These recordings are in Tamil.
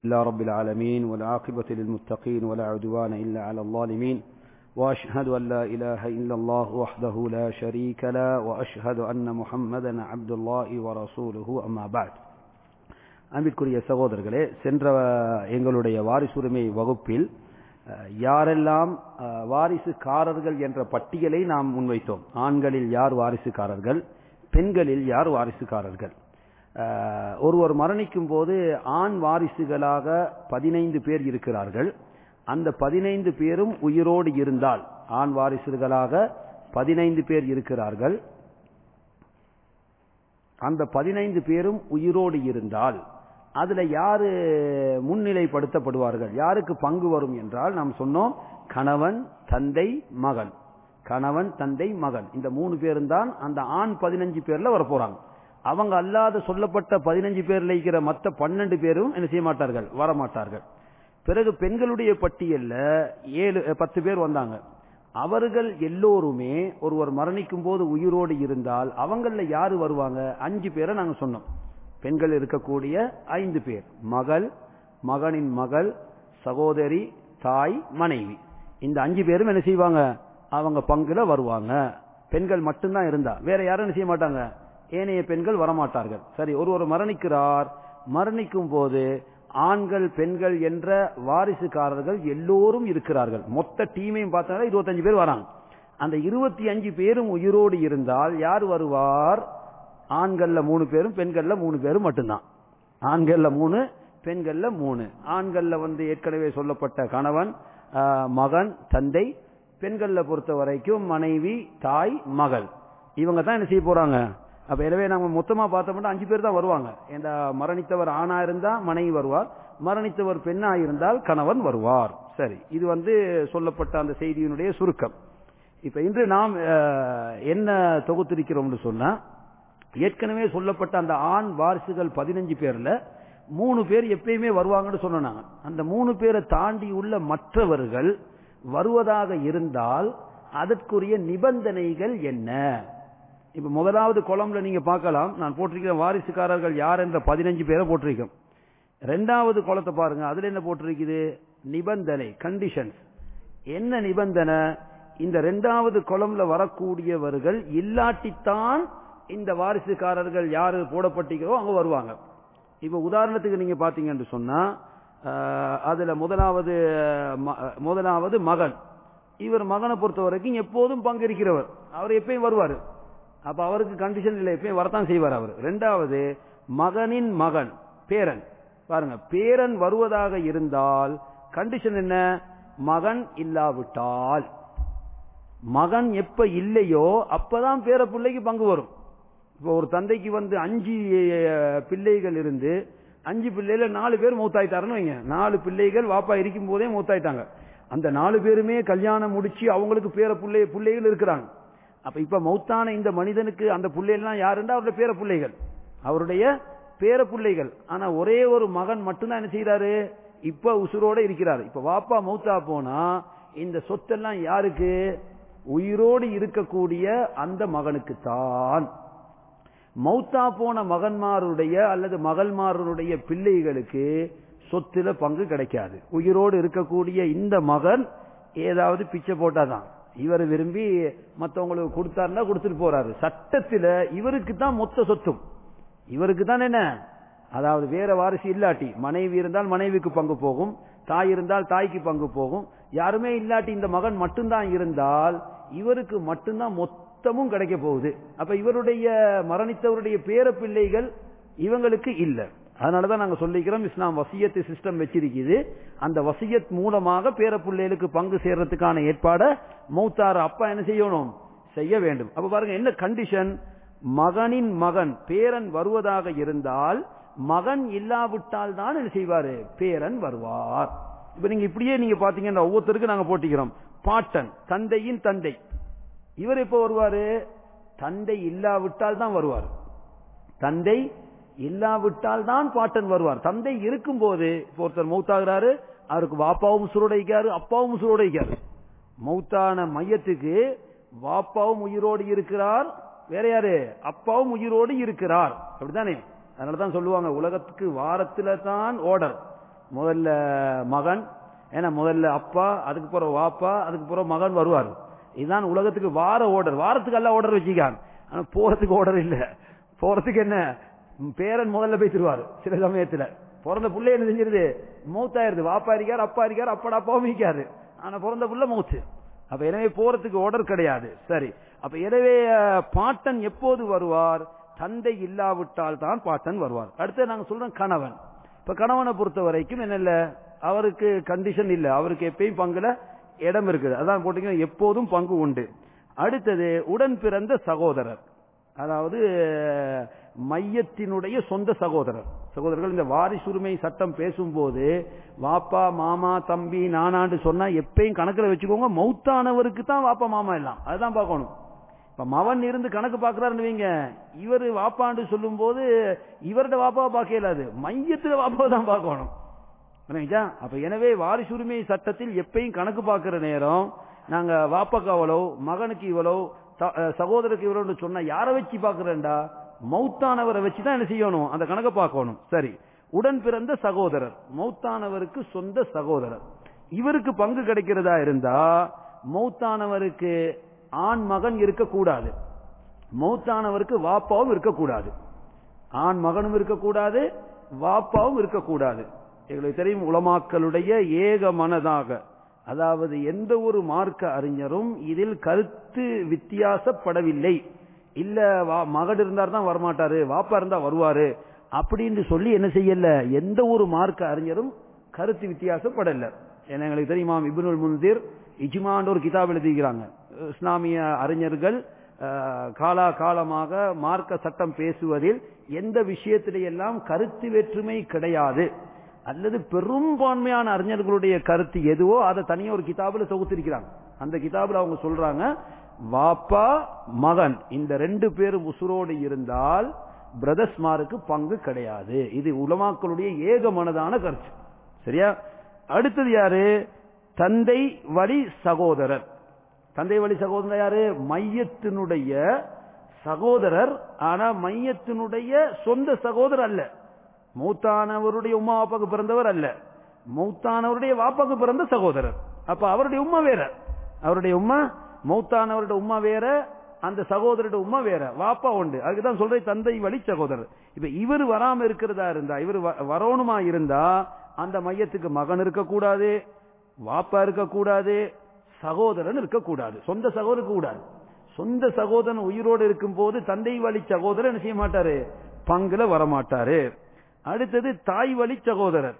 إلا رب العالمين والعاقبة للمتقين ولا عدوان إلا على الظالمين وأشهد أن لا إله إلا الله وحده لا شريك له وأشهد أن محمدا عبد الله ورسوله أما بعد அன்பிற்குரிய சகோதரர்களே சென்ற எங்களுடைய வாரிசுரிமை வகுப்பில் யாரெல்லாம் வாரிசுக்காரர்கள் என்ற பட்டியலை நாம் முன்வைத்தோம் ஆண்களில் யார் வாரிசுக்காரர்கள் பெண்களில் யார் வாரிசுக்காரர்கள் ஒருவர் மரணிக்கும் போது ஆண் வாரிசுகளாக பதினைந்து பேர் இருக்கிறார்கள் அந்த பதினைந்து பேரும் உயிரோடு இருந்தால் ஆண் வாரிசுகளாக பதினைந்து பேர் இருக்கிறார்கள் அந்த பதினைந்து பேரும் உயிரோடு இருந்தால் அதுல யாரு முன்னிலைப்படுத்தப்படுவார்கள் யாருக்கு பங்கு வரும் என்றால் நாம் சொன்னோம் கணவன் தந்தை மகன் கணவன் தந்தை மகன் இந்த மூணு பேரும் தான் அந்த ஆண் பதினஞ்சு பேர்ல வர போறாங்க அவங்க அல்லாத சொல்லப்பட்ட பதினஞ்சு பேர்ல இருக்கிற மற்ற பன்னெண்டு பேரும் என்ன செய்ய மாட்டார்கள் வரமாட்டார்கள் பிறகு பெண்களுடைய பட்டியல்ல ஏழு பத்து பேர் வந்தாங்க அவர்கள் எல்லோருமே ஒருவர் மரணிக்கும் போது உயிரோடு இருந்தால் அவங்கள யாரு வருவாங்க அஞ்சு பேரை நாங்க சொன்னோம் பெண்கள் இருக்கக்கூடிய ஐந்து பேர் மகள் மகனின் மகள் சகோதரி தாய் மனைவி இந்த அஞ்சு பேரும் என்ன செய்வாங்க அவங்க பங்குல வருவாங்க பெண்கள் மட்டும்தான் இருந்தா வேற யாரும் என்ன செய்ய மாட்டாங்க ஏனைய பெண்கள் வரமாட்டார்கள் சரி ஒருவர் மரணிக்கிறார் மரணிக்கும் போது ஆண்கள் பெண்கள் என்ற வாரிசுக்காரர்கள் எல்லோரும் இருக்கிறார்கள் மொத்த டீமையும் பார்த்தாலும் இருபத்தஞ்சு பேர் வராங்க அந்த இருபத்தி அஞ்சு பேரும் உயிரோடு இருந்தால் யார் வருவார் ஆண்கள்ல மூணு பேரும் பெண்கள்ல மூணு பேரும் மட்டும்தான் ஆண்கள்ல மூணு பெண்கள்ல மூணு ஆண்கள்ல வந்து ஏற்கனவே சொல்லப்பட்ட கணவன் மகன் தந்தை பெண்கள்ல பொறுத்த வரைக்கும் மனைவி தாய் மகள் இவங்க தான் என்ன செய்ய போறாங்க அப்ப எனவே நம்ம மொத்தமா பார்த்தோம்னா அஞ்சு பேர் தான் வருவாங்க இந்த மரணித்தவர் ஆணா இருந்தா மனைவி வருவார் மரணித்தவர் பெண்ணா இருந்தால் கணவன் வருவார் சரி இது வந்து சொல்லப்பட்ட அந்த செய்தியினுடைய சுருக்கம் இப்ப இன்று நாம் என்ன தொகுத்திருக்கிறோம்னு சொன்னா ஏற்கனவே சொல்லப்பட்ட அந்த ஆண் வாரிசுகள் பதினஞ்சு பேர்ல மூணு பேர் எப்பயுமே வருவாங்கன்னு சொன்னாங்க அந்த மூணு பேரை தாண்டி உள்ள மற்றவர்கள் வருவதாக இருந்தால் அதற்குரிய நிபந்தனைகள் என்ன இப்ப முதலாவது குளம்ல நீங்க பார்க்கலாம் நான் போட்டிருக்கிற வாரிசுக்காரர்கள் யார் என்ற பதினஞ்சு பேரை போட்டிருக்கோம் ரெண்டாவது குளத்தை பாருங்க அதுல என்ன போட்டிருக்குது நிபந்தனை கண்டிஷன்ஸ் என்ன நிபந்தனை இந்த ரெண்டாவது குளம்ல வரக்கூடியவர்கள் இல்லாட்டித்தான் இந்த வாரிசுக்காரர்கள் யாரு போடப்பட்டிருக்கிறோ அவங்க வருவாங்க இப்ப உதாரணத்துக்கு நீங்க பாத்தீங்கன்னு சொன்னா அதுல முதலாவது முதலாவது மகன் இவர் மகனை பொறுத்த வரைக்கும் எப்போதும் பங்கு இருக்கிறவர் அவர் எப்பயும் வருவார் அப்ப அவருக்கு கண்டிஷன் இல்லை எப்பயும் வரத்தான் செய்வார் அவர் ரெண்டாவது மகனின் மகன் பேரன் பாருங்க பேரன் வருவதாக இருந்தால் கண்டிஷன் என்ன மகன் இல்லாவிட்டால் மகன் எப்ப இல்லையோ அப்பதான் பேர பிள்ளைக்கு பங்கு வரும் இப்போ ஒரு தந்தைக்கு வந்து அஞ்சு பிள்ளைகள் இருந்து அஞ்சு பிள்ளைல நாலு பேர் மூத்தாயிட்டாருன்னு வைங்க நாலு பிள்ளைகள் வாப்பா இருக்கும் போதே மூத்தாயிட்டாங்க அந்த நாலு பேருமே கல்யாணம் முடிச்சு அவங்களுக்கு பேர பிள்ளை பிள்ளைகள் இருக்கிறாங்க அப்ப இப்ப மௌத்தான இந்த மனிதனுக்கு அந்த பிள்ளைகள்லாம் யாருன்னா அவருடைய பேர பிள்ளைகள் அவருடைய பேர பிள்ளைகள் ஆனா ஒரே ஒரு மகன் மட்டும்தான் என்ன செய்யறாரு இப்ப உசுரோட இருக்கிறாரு இப்ப வாப்பா மௌத்தா போனா இந்த சொத்தெல்லாம் யாருக்கு உயிரோடு இருக்கக்கூடிய அந்த மகனுக்கு தான் மௌத்தா போன மகன்மாருடைய அல்லது மகள்மாருடைய பிள்ளைகளுக்கு சொத்துல பங்கு கிடைக்காது உயிரோடு இருக்கக்கூடிய இந்த மகன் ஏதாவது பிச்சை போட்டாதான் இவர் விரும்பி மற்றவங்களுக்கு கொடுத்தாருன்னா கொடுத்துட்டு போறாரு சட்டத்துல இவருக்கு தான் மொத்த சொத்தும் இவருக்கு தான் என்ன அதாவது வேற வாரிசு இல்லாட்டி மனைவி இருந்தால் மனைவிக்கு பங்கு போகும் தாய் இருந்தால் தாய்க்கு பங்கு போகும் யாருமே இல்லாட்டி இந்த மகன் மட்டும்தான் இருந்தால் இவருக்கு மட்டும்தான் மொத்தமும் கிடைக்க போகுது அப்ப இவருடைய மரணித்தவருடைய பேர பிள்ளைகள் இவங்களுக்கு இல்லை அதனாலதான் நாங்க சொல்லிக்கிறோம் இஸ்லாம் வசியத்து சிஸ்டம் வச்சிருக்குது அந்த வசியத் மூலமாக பேர பிள்ளைகளுக்கு பங்கு சேர்றதுக்கான ஏற்பாட மௌத்தார அப்பா என்ன செய்யணும் செய்ய வேண்டும் அப்ப பாருங்க என்ன கண்டிஷன் மகனின் மகன் பேரன் வருவதாக இருந்தால் மகன் இல்லாவிட்டால் தான் என்ன செய்வாரு பேரன் வருவார் இப்ப நீங்க இப்படியே நீங்க பாத்தீங்கன்னா ஒவ்வொருத்தருக்கும் நாங்க போட்டிக்கிறோம் பாட்டன் தந்தையின் தந்தை இவர் எப்ப வருவாரு தந்தை இல்லாவிட்டால் தான் வருவார் தந்தை இல்லாவிட்டால் தான் பாட்டன் வருவார் தந்தை இருக்கும் போது ஒருத்தர் மௌத்தாகிறாரு அவருக்கு வாப்பாவும் சுருடைக்காரு அப்பாவும் சுருடைக்காரு மௌத்தான மையத்துக்கு வாப்பாவும் உயிரோடு இருக்கிறார் வேற யாரு அப்பாவும் உயிரோடு இருக்கிறார் அப்படித்தானே அதனாலதான் சொல்லுவாங்க உலகத்துக்கு வாரத்துல தான் ஓர்டர் முதல்ல மகன் ஏன்னா முதல்ல அப்பா அதுக்கு பிறகு வாப்பா அதுக்கு பிறகு மகன் வருவார் இதுதான் உலகத்துக்கு வார ஓர்டர் வாரத்துக்கு எல்லாம் ஓர்டர் வச்சுக்காங்க ஆனா போறதுக்கு ஓர்டர் இல்ல போறதுக்கு என்ன பேரன் முதல்ல போய் தருவாரு சில சமயத்துல பிறந்த புள்ள என்ன செஞ்சிருது மூத்தாயிருது வாப்பா இருக்காரு அப்பா இருக்காரு அப்பா அப்பாவும் இருக்காரு ஆனா பிறந்த புள்ள மூத்து அப்ப எனவே போறதுக்கு ஓர்டர் கிடையாது சரி அப்ப எனவே அஹ், பாட்டன் எப்போது வருவார் தந்தை இல்லாவிட்டால் தான் பாட்டன் வருவார் அடுத்து நாங்க சொல்றோம் கணவன் இப்ப கணவனை பொறுத்த வரைக்கும் என்ன இல்ல அவருக்கு கண்டிஷன் இல்ல அவருக்கு எப்பயும் பங்குல இடம் இருக்குது அதான் போட்டீங்கன்னா எப்போதும் பங்கு உண்டு அடுத்தது உடன் பிறந்த சகோதரர் அதாவது மையத்தினுடைய சொந்த சகோதரர் சகோதரர்கள் இந்த வாரிசுரிமை சட்டம் பேசும்போது வாப்பா மாமா தம்பி நானாண்டு சொன்னா எப்பயும் கணக்குல வச்சுக்கோங்க மௌத்தானவருக்கு தான் வாப்பா மாமா எல்லாம் அதுதான் பார்க்கணும் இப்ப மவன் இருந்து கணக்கு பாக்குறாருன்னு வைங்க இவரு வாப்பாண்டு சொல்லும் போது இவரோட வாப்பாவை பார்க்க இயலாது மையத்துல வாப்பாவை தான் பார்க்கணும் புரியுதா? அப்ப எனவே வாரிசுரிமை சட்டத்தில் எப்பயும் கணக்கு பார்க்கிற நேரம் நாங்க வாப்பாக்கு அவ்வளோ மகனுக்கு இவ்வளோ த- அஹ் சகோதரருக்கு இவ்வளோன்னு சொன்னா யாரை வச்சு பார்க்கிறேன்டா மௌத்தானவரை வச்சு தான் என்ன செய்யணும் அந்த கணக்கை பார்க்கணும் சரி உடன் பிறந்த சகோதரர் மௌத்தானவருக்கு சொந்த சகோதரர் இவருக்கு பங்கு கிடைக்கிறதா இருந்தா மௌத்தானவருக்கு ஆண் மகன் இருக்கக்கூடாது மௌத்தானவருக்கு வாப்பாவும் இருக்கக்கூடாது ஆண் மகனும் இருக்கக்கூடாது வாப்பாவும் இருக்கக்கூடாது எங்களுக்கு தெரியும் உலமாக்களுடைய ஏக மனதாக அதாவது எந்த ஒரு மார்க்க அறிஞரும் இதில் கருத்து வித்தியாசப்படவில்லை இல்ல வா- மகன் இருந்தார் தான் வரமாட்டாரு வாப்பா இருந்தா வருவாரு அப்படின்னு சொல்லி என்ன செய்யல எந்த ஒரு மார்க்க அறிஞரும் கருத்து வித்தியாசப்படல ஏன்னா எங்களுக்கு தெரியுமா இப்னுல் முன்திர் இஜ்மான் ஒரு கிதாப் எழுதிக்கிறாங்க இஸ்லாமிய அறிஞர்கள் அஹ், காலா காலமாக மார்க்க சட்டம் பேசுவதில் எந்த விஷயத்திலையெல்லாம் கருத்து வேற்றுமை கிடையாது அல்லது பெரும்பான்மையான அறிஞர்களுடைய கருத்து எதுவோ அதை தனியா ஒரு கிதாபுல தொகுத்திருக்கிறாங்க அந்த கிதாபுல அவங்க சொல்றாங்க வாப்பா மகன் இந்த ரெண்டு பேரும் உசுரோடு இருந்தால் பிரதர்ஸ்மாருக்கு பங்கு கிடையாது இது உலமாக்களுடைய ஏக மனதான கருத்து சரியா அடுத்தது யாரு தந்தை வழி சகோதரர் தந்தை வழி சகோதரர் யாரு மையத்தினுடைய சகோதரர் ஆனா மையத்தினுடைய சொந்த சகோதரர் அல்ல மூத்தானவருடைய உமா வாப்பாக்கு பிறந்தவர் அல்ல மௌத்தானவருடைய வாப்பாக்கு பிறந்த சகோதரர் அப்ப அவருடைய உம்மா வேற அவருடைய உம்மா மௌத்தானவருடைய உம்மா வேற அந்த சகோதரருடைய உம்மா வேற வாப்பா உண்டு அதுக்குதான் சொல்றேன் தந்தை வழி சகோதரர் இப்ப இவர் வராம இருக்கிறதா இருந்தா இவர் வரணுமா இருந்தா அந்த மையத்துக்கு மகன் இருக்கக்கூடாது வாப்பா இருக்கக்கூடாது சகோதரன் இருக்கக்கூடாது சொந்த சகோதரர் கூடாது சொந்த சகோதரன் உயிரோடு இருக்கும் போது தந்தை வழி சகோதரர் என்ன செய்ய மாட்டாரு பங்குல வரமாட்டாரு அடுத்தது தாய் வழி சகோதரர்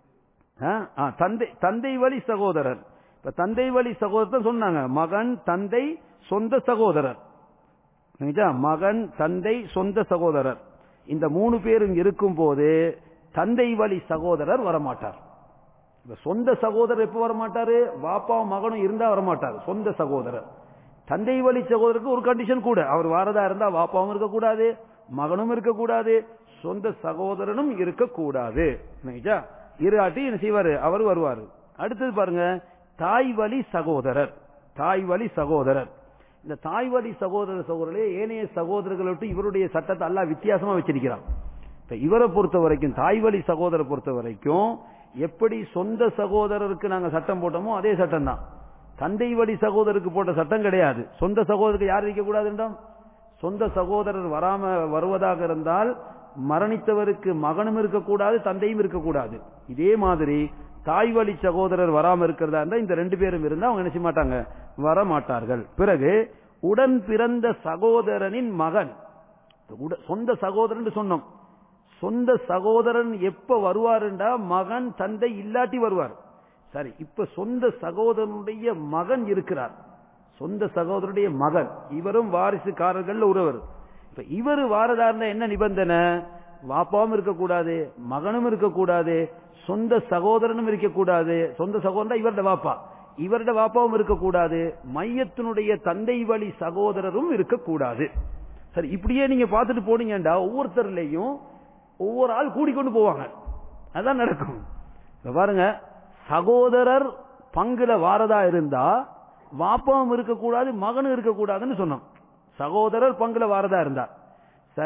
ஆ, ஆ, தந்தை தந்தை வழி சகோதரர் இப்ப தந்தை வழி சகோதரர் சொன்னாங்க மகன் தந்தை சொந்த சகோதரர் சரிங்களா? மகன் தந்தை சொந்த சகோதரர் இந்த மூணு பேரும் இருக்கும் போது தந்தை வழி சகோதரர் வரமாட்டார் இப்ப சொந்த சகோதரர் எப்ப வரமாட்டாரு வாப்பாவும் மகனும் இருந்தா வரமாட்டார் சொந்த சகோதரர் தந்தை வழி சகோதரருக்கு ஒரு கண்டிஷன் கூட அவர் வாரதா இருந்தா வாப்பாவும் இருக்கக்கூடாது மகனும் இருக்கக்கூடாது சொந்த சகோதரனும் இருக்கக்கூடாது சரிங்களா? இராட்டி என்ன செய்வாரு அவர் வருவாரு அடுத்தது பாருங்க தாய் வழி சகோதரர் தாய் வழி சகோதரர் இந்த தாய் வழி சகோதர சகோதரர்களே ஏனைய சகோதரர்களை விட்டு இவருடைய சட்டத்தை எல்லாம் வித்தியாசமா வச்சிருக்கிறான் இப்ப இவரை பொறுத்த வரைக்கும் தாய் வழி சகோதரரை பொறுத்த வரைக்கும் எப்படி சொந்த சகோதரருக்கு நாங்க சட்டம் போட்டோமோ அதே சட்டம் தான் தந்தை வழி சகோதரருக்கு போட்ட சட்டம் கிடையாது சொந்த சகோதரருக்கு யார் இருக்க கூடாதுன்றோம் சொந்த சகோதரர் வராம வருவதாக இருந்தால் மரணித்தவருக்கு மகனும் இருக்கக்கூடாது தந்தையும் இருக்கக்கூடாது இதே மாதிரி தாய் வழி சகோதரர் வராம இருக்கிறதா இருந்தா இந்த ரெண்டு பேரும் இருந்தா அவங்க நினைச்ச மாட்டாங்க வர மாட்டார்கள் பிறகு உடன் பிறந்த சகோதரனின் மகன் உட- சொந்த சகோதரன் சொன்னோம் சொந்த சகோதரன் எப்ப வருவாருண்டா மகன் தந்தை இல்லாட்டி வருவார் சரி இப்ப சொந்த சகோதரனுடைய மகன் இருக்கிறார் சொந்த சகோதரனுடைய மகன் இவரும் வாரிசுக்காரர்கள் ஒருவர் இப்ப இவர் வாரதா இருந்தா என்ன நிபந்தனை வாப்பாவும் இருக்கக்கூடாது மகனும் இருக்கக்கூடாது சொந்த சகோதரனும் இருக்கக்கூடாது சொந்த சகோதரன் இவருடைய வாப்பா இவருடைய வாப்பாவும் இருக்கக்கூடாது மையத்தினுடைய தந்தை வழி சகோதரரும் இருக்கக்கூடாது சரி இப்படியே நீங்க பார்த்துட்டு போனீங்கடா ஒவ்வொருத்தர்லயும் ஒவ்வொரு ஆள் கூடிக்கொண்டு போவாங்க அதான் நடக்கும் இப்ப பாருங்க சகோதரர் பங்குல வாரதா இருந்தா வாப்பாவும் இருக்கக்கூடாது மகனும் இருக்கக்கூடாதுன்னு சொன்னோம் சகோதரர் பங்குல வாரதா இருந்தா சரி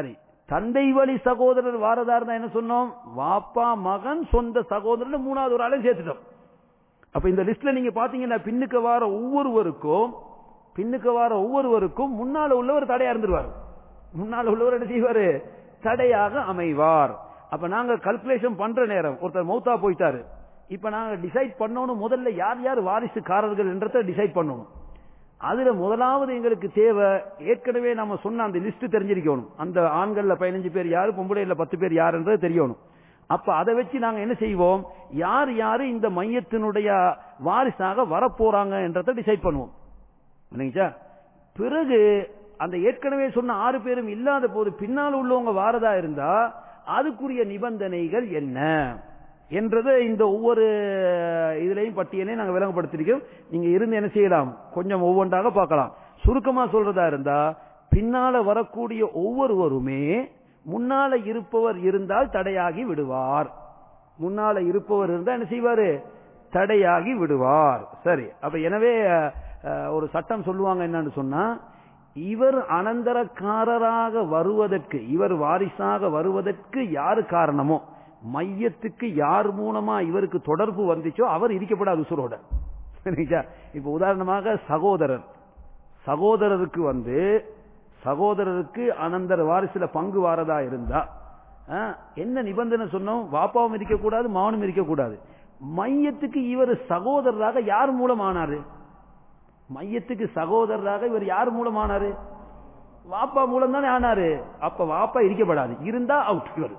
தந்தை வழி சகோதரர் வாரதா இருந்தா என்ன சொன்னோம் வாப்பா மகன் சொந்த சகோதரன் மூணாவது ஒரு ஆளையும் சேர்த்துட்டோம் அப்ப இந்த லிஸ்ட்ல நீங்க பாத்தீங்கன்னா பின்னுக்கு வார ஒவ்வொருவருக்கும் பின்னுக்கு வார ஒவ்வொருவருக்கும் முன்னால உள்ளவர் தடையா இருந்துருவார் முன்னால உள்ளவர் என்ன செய்வாரு தடையாக அமைவார் அப்ப நாங்க கல்குலேஷன் பண்ற நேரம் ஒருத்தர் மௌத்தா போயிட்டாரு இப்ப நாங்க டிசைட் பண்ணணும் முதல்ல யார் யார் வாரிசுக்காரர்கள் என்றதை டிசைட் பண்ணணும் அதுல முதலாவது எங்களுக்கு தேவை ஏற்கனவே நம்ம சொன்ன அந்த லிஸ்ட் தெரிஞ்சிருக்கணும் அந்த ஆண்கள்ல பதினஞ்சு பேர் யாரு பொம்பளைல பத்து பேர் யாருன்றது தெரியணும் அப்ப அதை வச்சு நாங்க என்ன செய்வோம் யார் யாரு இந்த மையத்தினுடைய வாரிசாக வரப்போறாங்க என்றதை டிசைட் பண்ணுவோம் இல்லைங்களா பிறகு அந்த ஏற்கனவே சொன்ன ஆறு பேரும் இல்லாத போது பின்னால் உள்ளவங்க வாரதா இருந்தா அதுக்குரிய நிபந்தனைகள் என்ன என்றது இந்த ஒவ்வொரு இதுலையும் பட்டியலையும் நாங்க விளங்கப்படுத்திருக்கோம் நீங்க இருந்து என்ன செய்யலாம் கொஞ்சம் ஒவ்வொன்றாக பார்க்கலாம் சுருக்கமா சொல்றதா இருந்தா பின்னால வரக்கூடிய ஒவ்வொருவருமே முன்னால இருப்பவர் இருந்தால் தடையாகி விடுவார் முன்னால இருப்பவர் இருந்தா என்ன செய்வாரு தடையாகி விடுவார் சரி அப்ப எனவே அஹ், ஒரு சட்டம் சொல்லுவாங்க என்னன்னு சொன்னா இவர் அனந்தரக்காரராக வருவதற்கு இவர் வாரிசாக வருவதற்கு யாரு காரணமோ மையத்துக்கு யார் மூலமா இவருக்கு தொடர்பு வந்துச்சோ அவர் இருக்கப்படாது உசுரோட சரிங்களா? இப்ப உதாரணமாக சகோதரர் சகோதரருக்கு வந்து சகோதரருக்கு அனந்தர வாரிசுல பங்கு வாரதா இருந்தா ஆ, என்ன நிபந்தனை சொன்னோம் வாப்பாவும் இருக்கக்கூடாது மகனும் இருக்கக்கூடாது மையத்துக்கு இவர் சகோதரராக யார் மூலம் ஆனாரு மையத்துக்கு சகோதரராக இவர் யார் மூலம் ஆனாரு வாப்பா மூலம் தானே ஆனாரு அப்ப வாப்பா இருக்கப்படாது இருந்தா அவுட் இவர்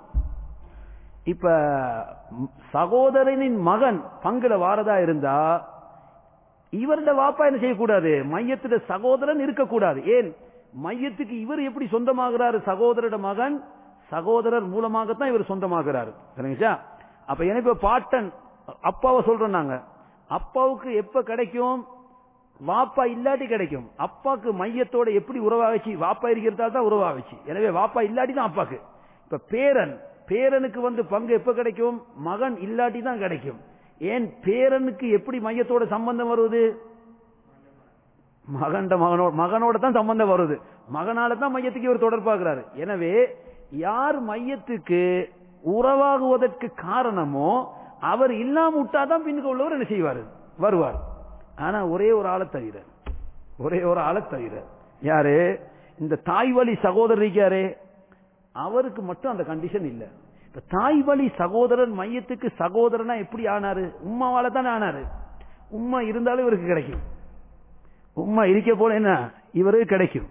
இப்ப ம், சகோதரனின் மகன் பங்குல வாரதா இருந்தா இவருடைய வாப்பா என்ன செய்யக்கூடாது மையத்துல சகோதரன் இருக்கக்கூடாது ஏன் மையத்துக்கு இவர் எப்படி சொந்தமாகிறாரு சகோதரோட மகன் சகோதரர் மூலமாகத்தான் இவர் சொந்தமாகிறாரு சரிங்களா அப்ப எனக்கு இப்ப பாட்டன் அப்பாவை சொல்றோம் நாங்க அப்பாவுக்கு எப்ப கிடைக்கும் வாப்பா இல்லாட்டி கிடைக்கும் அப்பாக்கு மையத்தோட எப்படி உறவாகச்சு வாப்பா இருக்கிறதா தான் உறவாகச்சு எனவே வாப்பா இல்லாட்டி தான் அப்பாக்கு இப்ப பேரன் பேரனுக்கு வந்து பங்கு எப்ப கிடைக்கும் மகன் இல்லாட்டி தான் கிடைக்கும் ஏன் பேரனுக்கு எப்படி மையத்தோட சம்பந்தம் வருவது மகன்ட மகனோட மகனோட தான் சம்பந்தம் வருது மகனால தான் மையத்துக்கு இவர் தொடர்பாகிறாரு எனவே யார் மையத்துக்கு உறவாகுவதற்கு காரணமோ அவர் இல்லாம விட்டாதான் பின்னுக்கு உள்ளவர் என்ன செய்வார் வருவார் ஆனா ஒரே ஒரு ஆளை தவிர ஒரே ஒரு ஆளை தவிர யாரு இந்த தாய் வழி சகோதரர் இருக்காரே அவருக்கு மட்டும் அந்த கண்டிஷன் இல்ல இப்ப தாய் வழி சகோதரன் மையத்துக்கு சகோதரனா எப்படி ஆனாரு உம்மாவால தானே ஆனாரு உம்மா இருந்தாலும் இவருக்கு கிடைக்கும் உம்மா இருக்க போல என்ன இவருக்கு கிடைக்கும்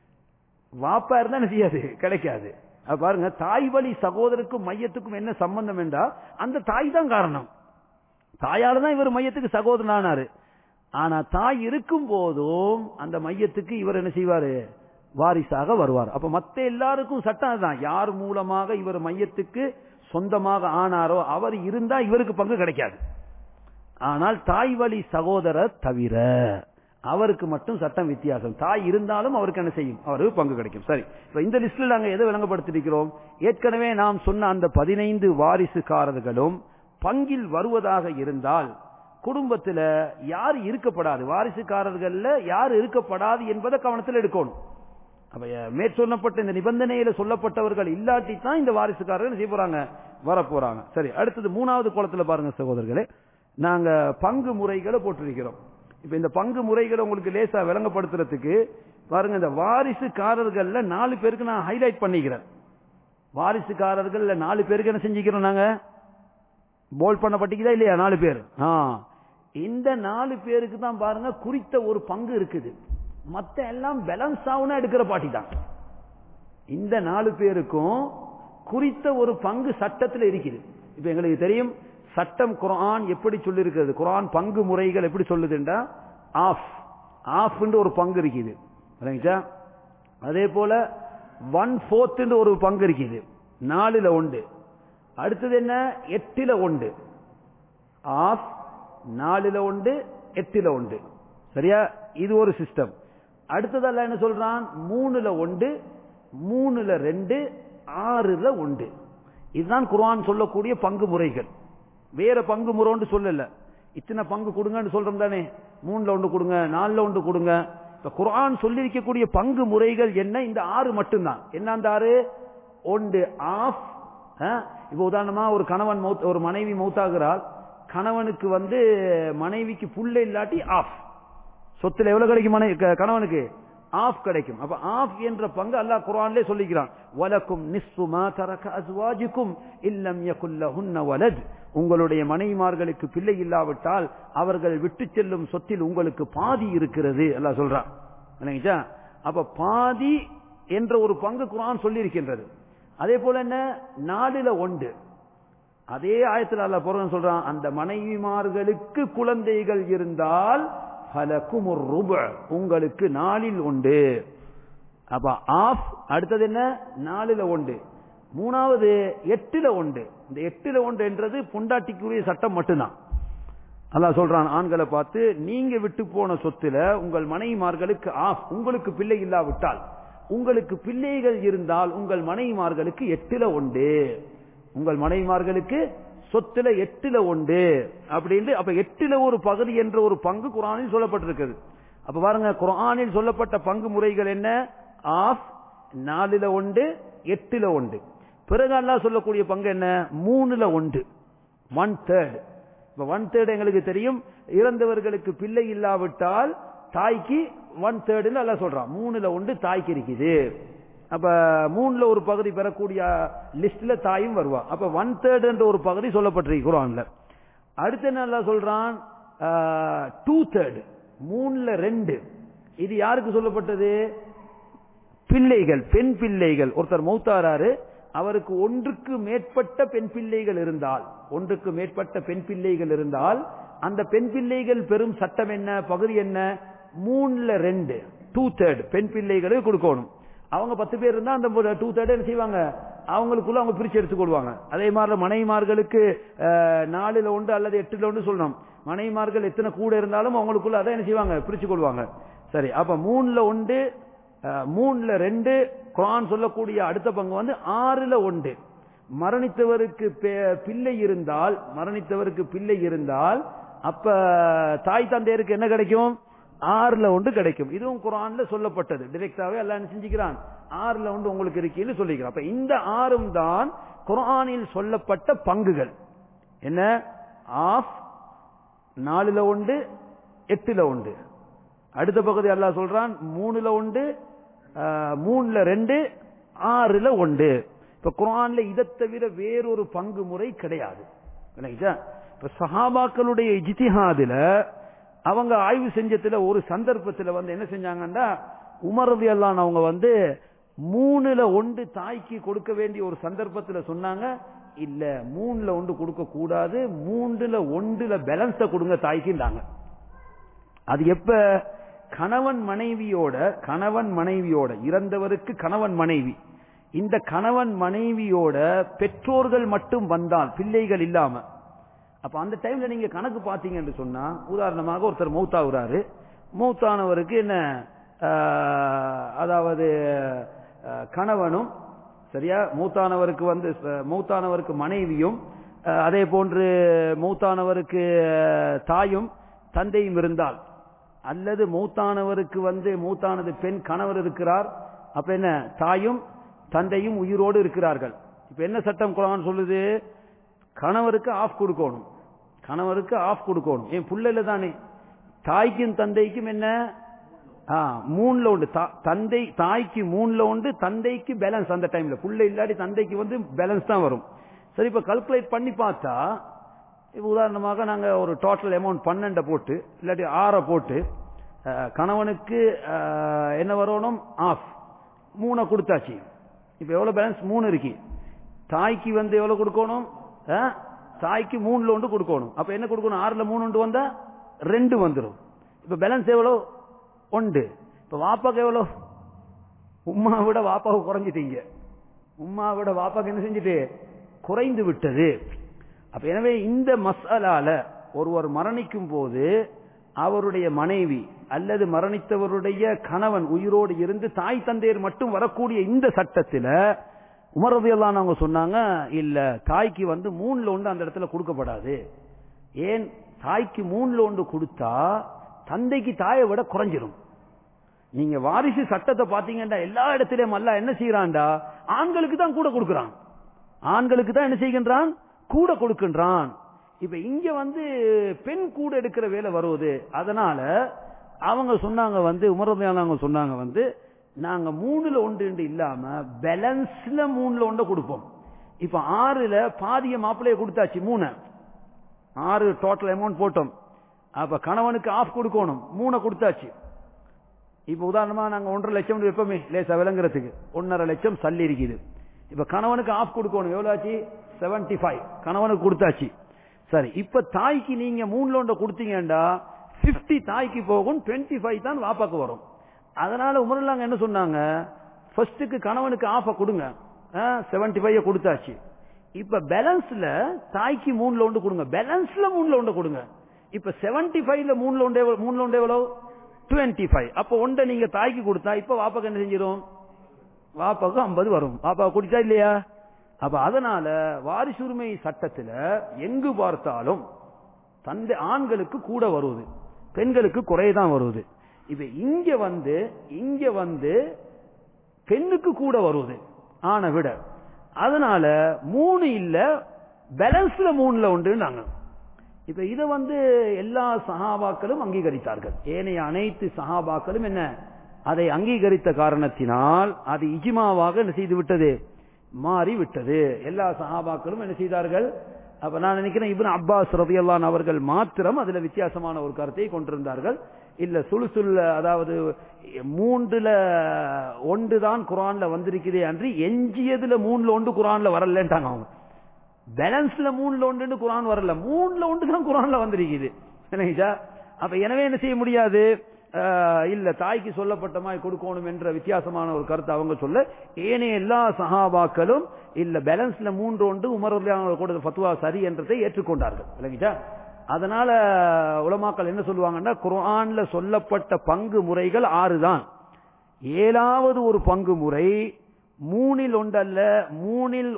வாப்பா இருந்தா என்ன செய்யாது கிடைக்காது அப்ப பாருங்க தாய் வழி சகோதரருக்கும் மையத்துக்கும் என்ன சம்பந்தம் என்றா அந்த தாய் தான் காரணம் தாயால தான் இவர் மையத்துக்கு சகோதரன் ஆனாரு ஆனா தாய் இருக்கும் போதும் அந்த மையத்துக்கு இவர் என்ன செய்வாரு வாரிசாக வருவார் அப்ப மத்த எல்லாருக்கும் சட்டம் அதுதான் யார் மூலமாக இவர் மையத்துக்கு சொந்தமாக ஆனாரோ அவர் இருந்தா இவருக்கு பங்கு கிடைக்காது ஆனால் தாய் வழி சகோதரர் தவிர அவருக்கு மட்டும் சட்டம் வித்தியாசம் தாய் இருந்தாலும் அவருக்கு என்ன செய்யும் அவருக்கு பங்கு கிடைக்கும் சரி இப்ப இந்த லிஸ்ட்ல நாங்க எதை விளங்கப்படுத்திருக்கிறோம் ஏற்கனவே நாம் சொன்ன அந்த பதினைந்து வாரிசுக்காரர்களும் பங்கில் வருவதாக இருந்தால் குடும்பத்துல யார் இருக்கப்படாது வாரிசுக்காரர்கள்ல யார் இருக்கப்படாது என்பதை கவனத்தில் எடுக்கணும் அப்ப மேற்சொல்லப்பட்ட இந்த நிபந்தனையில சொல்லப்பட்டவர்கள் இல்லாட்டி தான் இந்த வாரிசுக்காரர்கள் செய்ய போறாங்க வர போறாங்க சரி அடுத்தது மூணாவது குளத்துல பாருங்க சகோதரர்களே நாங்க பங்கு முறைகளை போட்டிருக்கிறோம் இப்ப இந்த பங்கு முறைகளை உங்களுக்கு லேசா விளங்கப்படுத்துறதுக்கு பாருங்க இந்த வாரிசுக்காரர்கள்ல நாலு பேருக்கு நான் ஹைலைட் பண்ணிக்கிறேன் வாரிசுக்காரர்கள்ல நாலு பேருக்கு என்ன செஞ்சுக்கிறோம் நாங்க போல் பண்ணப்பட்டிக்குதா இல்லையா நாலு பேர் ஆ இந்த நாலு பேருக்கு தான் பாருங்க குறித்த ஒரு பங்கு இருக்குது மத்த எல்லாம் பேலன்ஸ் ஆகுனா எடுக்கிற பாட்டி தான் இந்த நாலு பேருக்கும் குறித்த ஒரு பங்கு சட்டத்தில் இருக்குது இப்ப எங்களுக்கு தெரியும் சட்டம் குரான் எப்படி சொல்லி இருக்கிறது குரான் பங்கு முறைகள் எப்படி சொல்லுதுண்டா ஆஃப் ஆஃப் ஒரு பங்கு இருக்குது சரிங்களா அதே போல ஒன் ஃபோர்த் ஒரு பங்கு இருக்குது நாலுல ஒன்று அடுத்தது என்ன எட்டுல ஒன்று ஆஃப் நாலுல ஒன்று எட்டுல ஒன்று சரியா இது ஒரு சிஸ்டம் அடுத்ததல்ல என்ன சொல்றான் மூணுல ஒன்று மூணுல ரெண்டு ஆறுல ஒன்று இதுதான் குர்ஆன் சொல்லக்கூடிய பங்கு முறைகள் வேற பங்கு முறைன்னு சொல்லல இத்தனை பங்கு கொடுங்கன்னு சொல்றோம் தானே மூணுல ஒன்று கொடுங்க நாலுல ஒன்று கொடுங்க இப்ப குர்ஆன் சொல்லி இருக்கக்கூடிய பங்கு முறைகள் என்ன இந்த ஆறு மட்டும்தான் என்ன அந்த ஆறு ஒன்று ஆஃப் இப்ப உதாரணமா ஒரு கணவன் மௌத் ஒரு மனைவி மௌத்தாகிறாள் கணவனுக்கு வந்து மனைவிக்கு புள்ள இல்லாட்டி ஆஃப் சொத்துல எவ்வளவு கிடைக்கும் மனை க- கணவனுக்கு ஆஃப் கிடைக்கும் அப்ப ஆஃப் என்ற பங்கு அல்லாஹ் குர்ஆன்லயே சொல்லிக்கிறான் வலக்கும் நிஸ்ஃபு மா தரக அஸ்வாஜுக்கும் இல்லம் யகுல்லஹுன்ன வலத் உங்களுடைய மனைவிமார்களுக்கு பிள்ளை இல்லாவிட்டால் அவர்கள் விட்டு செல்லும் சொத்தில் உங்களுக்கு பாதி இருக்கிறது அல்லாஹ் சொல்றான் இல்லைங்களா அப்ப பாதி என்ற ஒரு பங்கு குர்ஆன் சொல்லி இருக்கின்றது அதே போல என்ன நாலுல ஒன்று அதே ஆயத்தில் அல்லாஹ் பொருள் சொல்றான் அந்த மனைவிமார்களுக்கு குழந்தைகள் இருந்தால் ஃபலக்கும் ஒரு ரூப உங்களுக்கு நாளில் உண்டு அப்ப ஆஃப் அடுத்தது என்ன நாலுல ஒன்று மூணாவது எட்டுல ஒன்று இந்த எட்டுல ஒன்று என்றது பொண்டாட்டிக்குரிய சட்டம் மட்டும்தான் அல்லாஹ் சொல்றான் ஆண்களை பார்த்து நீங்க விட்டு போன சொத்துல உங்கள் மனைவிமார்களுக்கு ஆஃப் உங்களுக்கு பிள்ளை இல்லாவிட்டால் உங்களுக்கு பிள்ளைகள் இருந்தால் உங்கள் மனைவிமார்களுக்கு எட்டுல உண்டு உங்கள் மனைவிமார்களுக்கு சொத்துல எட்டுல உண்டு அப்படின்னு அப்ப எட்டுல ஒரு பகுதி என்ற ஒரு பங்கு குரானில் சொல்லப்பட்டிருக்கிறது அப்ப பாருங்க குரானில் சொல்லப்பட்ட பங்கு முறைகள் என்ன ஆஃப் நாலுல ஒன்று எட்டுல ஒன்று பிறகு அல்லாஹ் சொல்லக்கூடிய பங்கு என்ன மூணுல ஒன்று ஒன் தேர்ட் இப்ப ஒன் தேர்ட் எங்களுக்கு தெரியும் இறந்தவர்களுக்கு பிள்ளை இல்லாவிட்டால் தாய்க்கு ஒன் தேர்டுன்னு எல்லாம் சொல்றான் மூணுல ஒன்று தாய்க்கு இருக்குது அப்ப மூணுல ஒரு பகுதி பெறக்கூடிய லிஸ்ட்ல தாயும் வருவா அப்ப ஒன் தேர்ட் என்ற ஒரு பகுதி சொல்லப்பட்டிருக்கு குரான்ல அடுத்து என்ன அல்லாஹ் சொல்றான் டூ தேர்ட் மூணுல ரெண்டு இது யாருக்கு சொல்லப்பட்டது பிள்ளைகள் பெண் பிள்ளைகள் ஒருத்தர் மௌத்தாராரு அவருக்கு ஒன்றுக்கு மேற்பட்ட பெண் பிள்ளைகள் இருந்தால் ஒன்றுக்கு மேற்பட்ட பெண் பிள்ளைகள் இருந்தால் அந்த பெண் பிள்ளைகள் பெரும் சட்டம் என்ன பகுதி என்ன மூணுல ரெண்டு டூ தேர்ட் பெண் பிள்ளைகளுக்கு கொடுக்கணும் அவங்க பத்து பேர் இருந்தா அந்த டூ தேர்ட் என்ன செய்வாங்க அவங்களுக்குள்ள அவங்க பிரிச்சு எடுத்துக்கொள்வாங்க அதே மாதிரி மனைவிமார்களுக்கு அஹ், நாலுல ஒன்று அல்லது எட்டுல ஒன்று சொல்லணும் மனைவிமார்கள் எத்தனை கூட இருந்தாலும் அவங்களுக்குள்ள அதை என்ன செய்வாங்க பிரிச்சு கொள்வாங்க சரி அப்ப மூணுல ஒன்று அஹ், மூணுல ரெண்டு குரான் சொல்லக்கூடிய அடுத்த பங்கு வந்து ஆறுல ஒன்று மரணித்தவருக்கு பே- பிள்ளை இருந்தால் மரணித்தவருக்கு பிள்ளை இருந்தால் அப்ப தாய் தந்தையருக்கு என்ன கிடைக்கும் ஆறுல ஒன்று கிடைக்கும் இதுவும் குரான்ல சொல்லப்பட்டது டிரெக்டாவே எல்லாம் என்ன செஞ்சுக்கிறான் ஆறுல ஒன்று உங்களுக்கு இருக்கீன்னு சொல்லிக்கிறான் அப்ப இந்த ஆறும் தான் குரானில் சொல்லப்பட்ட பங்குகள் என்ன ஆஃப் நாலுல ஒன்று எட்டுல ஒன்று அடுத்த பகுதி அல்லாஹ் சொல்றான் மூணுல ஒன்று ஆஹ், மூணுல ரெண்டு ஆறுல ஒன்று இப்ப குர்ஆன்ல இதை தவிர வேறொரு பங்கு முறை கிடையாது விளங்கிச்சா? இப்ப சஹாபாக்களுடைய இஜ்திஹாதுல அவங்க ஆய்வு செஞ்சதுல ஒரு சந்தர்ப்பத்துல வந்து என்ன செஞ்சாங்கன்னா உமரதி அல்லான் அவங்க வந்து மூணுல ஒன்று தாய்க்கு கொடுக்க வேண்டிய ஒரு சந்தர்ப்பத்துல சொன்னாங்க இல்ல மூணுல ஒன்று கொடுக்க கூடாது மூன்றுல ஒன்றுல பேலன்ஸ கொடுங்க தாய்க்குண்டாங்க அது எப்ப கணவன் மனைவியோட கணவன் மனைவியோட இறந்தவருக்கு கணவன் மனைவி இந்த கணவன் மனைவியோட பெற்றோர்கள் மட்டும் வந்தால் பிள்ளைகள் இல்லாம அப்ப அந்த டைம்ல நீங்க கணக்கு பாத்தீங்கன்னு சொன்னா உதாரணமாக ஒருத்தர் மௌத்தாகுறாரு மௌத்தானவருக்கு என்ன ஆஹ், அதாவது ஆஹ், கணவனும் சரியா மூத்தானவருக்கு வந்து அஹ், மூத்தானவருக்கு மனைவியும் அஹ், அதே போன்று மூத்தானவருக்கு அஹ், தாயும் தந்தையும் இருந்தால் அல்லது மூத்தானவருக்கு வந்து மூத்தானது பெண் கணவர் இருக்கிறார் அப்ப என்ன தாயும் தந்தையும் உயிரோடு இருக்கிறார்கள் இப்ப என்ன சட்டம் குரான் சொல்லுது கணவருக்கு ஆஃப் கொடுக்கணும் கணவருக்கு ஆஃப் கொடுக்கணும் ஏன் புள்ளைல தானே தாய்க்கும் தந்தைக்கும் என்ன ஆ, மூணுல உண்டு தா- தந்தை தாய்க்கு மூணுல உண்டு தந்தைக்கு பேலன்ஸ் அந்த டைம்ல புள்ள இல்லாட்டி தந்தைக்கு வந்து பேலன்ஸ் தான் வரும் சரி இப்ப கல்குலேட் பண்ணி பார்த்தா இப்ப உதாரணமாக நாங்க ஒரு டோட்டல் அமௌண்ட் பன்னெண்டை போட்டு இல்லாட்டி ஆறை போட்டு அஹ், கணவனுக்கு அஹ், என்ன வரணும் ஆஃப் மூணை கொடுத்தாச்சு இப்ப எவ்வளவு பேலன்ஸ் மூணு இருக்கு தாய்க்கு வந்து எவ்வளவு கொடுக்கணும் அஹ், தாய்க்கு மூணுல ஒன்று கொடுக்கணும் அப்ப என்ன கொடுக்கணும் ஆறுல மூணு ஒன்று வந்தா ரெண்டு வந்துடும் இப்ப பேலன்ஸ் எவ்வளவு ஒன்று இப்ப வாப்பாக்கு எவ்வளவு உம்மா விட வாப்பாவுக்கு குறைஞ்சிட்டீங்க உம்மா விட வாப்பாக்கு என்ன செஞ்சுட்டு குறைந்து விட்டது அப்ப எனவே இந்த மசாலால ஒருவர் மரணிக்கும் போது அவருடைய மனைவி அல்லது மரணித்தவருடைய கணவன் உயிரோடு இருந்து தாய் தந்தையர் மட்டும் வரக்கூடிய இந்த சட்டத்துல உமரதையெல்லாம் அவங்க சொன்னாங்க இல்ல தாய்க்கு வந்து மூணுல ஒன்று அந்த இடத்துல கொடுக்கப்படாது ஏன் தாய்க்கு மூணுல ஒன்று கொடுத்தா தந்தைக்கு தாயை விட குறைஞ்சிரும் நீங்க வாரிசு சட்டத்தை பாத்தீங்கன்னா எல்லா இடத்திலும் அல்ல என்ன செய்யறான்டா ஆண்களுக்கு தான் கூட கொடுக்கிறான் ஆண்களுக்கு தான் என்ன செய்கின்றான் கூட கொடுக்கின்றான் இப்ப இங்க வந்து பெண் கூட எடுக்கிற வேலை வருவது அதனால அவங்க சொன்னாங்க வந்து உமரமையானவங்க சொன்னாங்க வந்து நாங்க மூணுல ஒன்று இல்லாம பேலன்ஸ்ல மூணுல ஒன்று கொடுப்போம் இப்ப ஆறுல பாதிய மாப்பிள்ளைய கொடுத்தாச்சு மூணு ஆறு டோட்டல் அமௌண்ட் போட்டோம் அப்ப கணவனுக்கு ஆஃப் கொடுக்கணும் மூணை கொடுத்தாச்சு இப்ப உதாரணமா நாங்க ஒன்றரை லட்சம் எப்பவுமே லேசா விளங்குறதுக்கு ஒன்னரை லட்சம் சல்லி இருக்குது இப்ப கணவனுக்கு ஆஃப் கொடுக்கணும் எவ்வளவு ஆச்சு செவன்டி ஃபைவ் கணவனுக்கு கொடுத்தாச்சு சரி இப்ப தாய்க்கு நீங்க மூணுல ஒன்றை கொடுத்தீங்கடா பிப்டி தாய்க்கு போகும் டுவெண்ட்டி ஃபைவ் தான் வாப்பாக்கு வரும் அதனால உமரலாங்க என்ன சொன்னாங்க ஃபர்ஸ்டுக்கு கணவனுக்கு ஆஃப கொடுங்க செவன்டி ஃபைவ் கொடுத்தாச்சு இப்ப பேலன்ஸ்ல தாய்க்கு மூணுல ஒன்று கொடுங்க பேலன்ஸ்ல மூணுல ஒன்று கொடுங்க இப்ப செவன்டி ஃபைவ்ல மூணுல ஒன்று மூணுல ஒன்று எவ்வளவு டுவெண்ட்டி ஃபைவ் அப்ப ஒன்றை நீங்க தாய்க்கு கொடுத்தா இப்ப வாப்பாக்கு என்ன செஞ்சிடும் வாப்பாக்கு ஐம்பது வரும் வாப்பா குடிச்சா இல்லையா அப்ப அதனால வாரிசுரிமை சட்டத்துல எங்கு பார்த்தாலும் தந்தை ஆண்களுக்கு கூட வருவது பெண்களுக்கு குறைதான் வருவது இப்ப இங்க வந்து இங்க வந்து பெண்ணுக்கு கூட வருவது ஆன விட அதனால மூணு இல்ல பேலன்ஸ்ல மூணுல உண்டு நாங்க இப்ப இத வந்து எல்லா சகாபாக்களும் அங்கீகரித்தார்கள் ஏனைய அனைத்து சகாபாக்களும் என்ன அதை அங்கீகரித்த காரணத்தினால் அது இஜிமாவாக என்ன செய்து விட்டது மாறி விட்டது எல்லா சகாபாக்களும் என்ன செய்தார்கள் அப்ப நான் நினைக்கிறேன் இப்னு அப்பாஸ் ரதியல்லான் அவர்கள் மாத்திரம் அதுல வித்தியாசமான ஒரு கருத்தை கொண்டிருந்தார்கள் இல்ல சுழுசுல்ல அதாவது மூன்றுல ஒன்று தான் குரான்ல வந்திருக்குதே அன்றி எஞ்சியதுல மூணுல ஒன்று குரான்ல வரலன்ட்டாங்க அவங்க பேலன்ஸ்ல மூணுல ஒன்று குரான் வரல மூணுல ஒன்று தான் குரான்ல வந்திருக்குது என்னங்கச்சா அப்ப எனவே என்ன செய்ய முடியாது இல்ல தாய்க்கு சொல்லப்பட்ட மாதிரி கொடுக்கணும் என்ற வித்தியாசமான ஒரு கருத்தை அவங்க சொல்ல ஏனைய எல்லா சகாபாக்களும் இல்ல பேலன்ஸ்ல மூன்று ஒன்று உமர் கொடுத்த ஃபத்துவா சரி என்றதை ஏற்றுக்கொண்டார்கள் விளங்கிட்டா அதனால உலமாக்கள் என்ன சொல்லுவாங்கன்னா குரான்ல சொல்லப்பட்ட பங்கு முறைகள் ஆறு தான் ஏழாவது ஒரு பங்கு முறை மூணில் ஒன்றல்ல மூணில்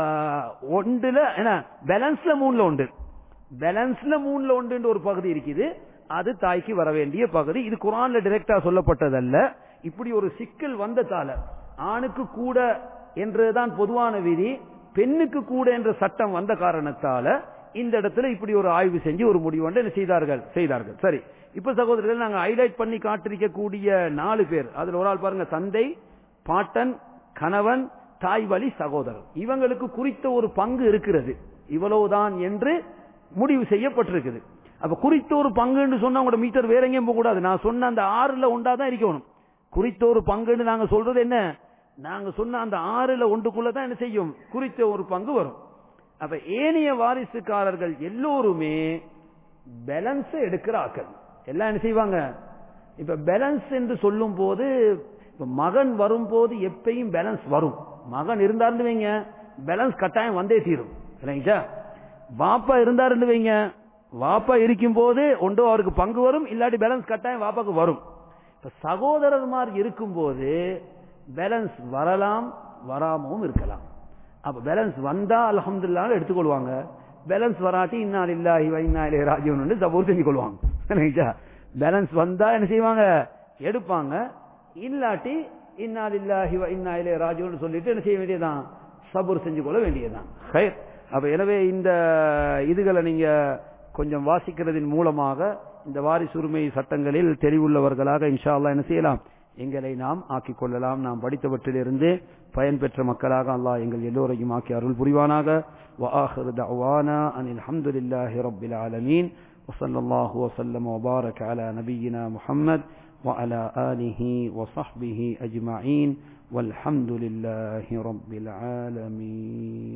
ஒன்றுல என்ன பேலன்ஸ்ல மூணுல ஒன்று பேலன்ஸ்ல மூணுல ஒன்று ஒரு பகுதி இருக்குது அது தாய்க்கு வர வேண்டிய பகுதி இது குரான்ல டைரக்டா சொல்லப்பட்டதல்ல இப்படி ஒரு சிக்கல் வந்ததால ஆணுக்கு கூட என்றுதான் பொதுவான விதி பெண்ணுக்கு கூட என்ற சட்டம் வந்த காரணத்தால இந்த இடத்துல இப்படி ஒரு ஆய்வு செஞ்சு ஒரு முடிவு என்ன செய்தார்கள் செய்தார்கள் சரி இப்ப சகோதரர்கள் நாங்க ஹைலைட் பண்ணி காட்டிருக்கக்கூடிய நாலு பேர் அதுல ஒரு ஆள் பாருங்க தந்தை பாட்டன் கணவன் தாய் வழி சகோதரர் இவங்களுக்கு குறித்த ஒரு பங்கு இருக்கிறது இவ்வளவுதான் என்று முடிவு செய்யப்பட்டிருக்குது அப்ப குறித்த ஒரு பங்குன்னு சொன்னா உங்களோட மீட்டர் வேற எங்கேயும் போக கூடாது நான் சொன்ன அந்த ஆறுல ஒன்றாதான் இருக்கணும் குறித்த ஒரு பங்குன்னு நாங்க சொல்றது என்ன நாங்க சொன்ன அந்த ஆறுல ஒன்றுக்குள்ளதான் என்ன செய்யும் குறித்த ஒரு பங்கு வரும் அப்ப ஏனைய வாரிசுக்காரர்கள் எல்லோருமே பேலன்ஸ் எடுக்கிற ஆக்கள் எல்லாம் என்ன செய்வாங்க இப்ப பேலன்ஸ் என்று சொல்லும் போது மகன் வரும்போது எப்பயும் பேலன்ஸ் வரும் மகன் இருந்தாருன்னு வைங்க பேலன்ஸ் கட்டாயம் வந்தே தீரும் இல்லைங்களா வாப்பா இருந்தாருன்னு வைங்க வாப்பா இருக்கும் போது ஒன்றோ அவருக்கு பங்கு வரும் இல்லாட்டி பேலன்ஸ் கட்டாயம் வாப்பாக்கு வரும் இப்ப சகோதரர்மார் இருக்கும்போது பேலன்ஸ் வரலாம் வராமவும் இருக்கலாம் அப்ப பேலன்ஸ் வந்தா அலமதுல்லான்னு எடுத்துக்கொள்வாங்க பேலன்ஸ் வராட்டி இன்னா இல்லாஹி வைனா இலே ராஜீவன் சப்போர்ட் செஞ்சு கொள்வாங்க பேலன்ஸ் வந்தா என்ன செய்வாங்க எடுப்பாங்க இல்லாட்டி இன்னா இல்லாஹி வைனா இலே ராஜீவன் சொல்லிட்டு என்ன செய்ய வேண்டியதான் சபூர் செஞ்சு கொள்ள வேண்டியதுதான் அப்ப எனவே இந்த இதுகளை நீங்க கொஞ்சம் வாசிக்கிறதின் மூலமாக இந்த வாரிசுரிமை சட்டங்களில் தெரிவுள்ளவர்களாக இன்ஷா அல்லா என்ன செய்யலாம் எங்களை நாம் ஆக்கிக் கொள்ளலாம் நாம் படித்தவற்றிலிருந்து பயன்பெற்ற மக்களாக அல்லாஹ் எங்கள் எல்லோரையும் ஆக்கி அருள் புரிவானாக وآخر دعوانا أن الحمد لله رب العالمين وصلى الله وسلم وبارك على نبينا محمد وعلى آله وصحبه أجمعين والحمد لله رب العالمين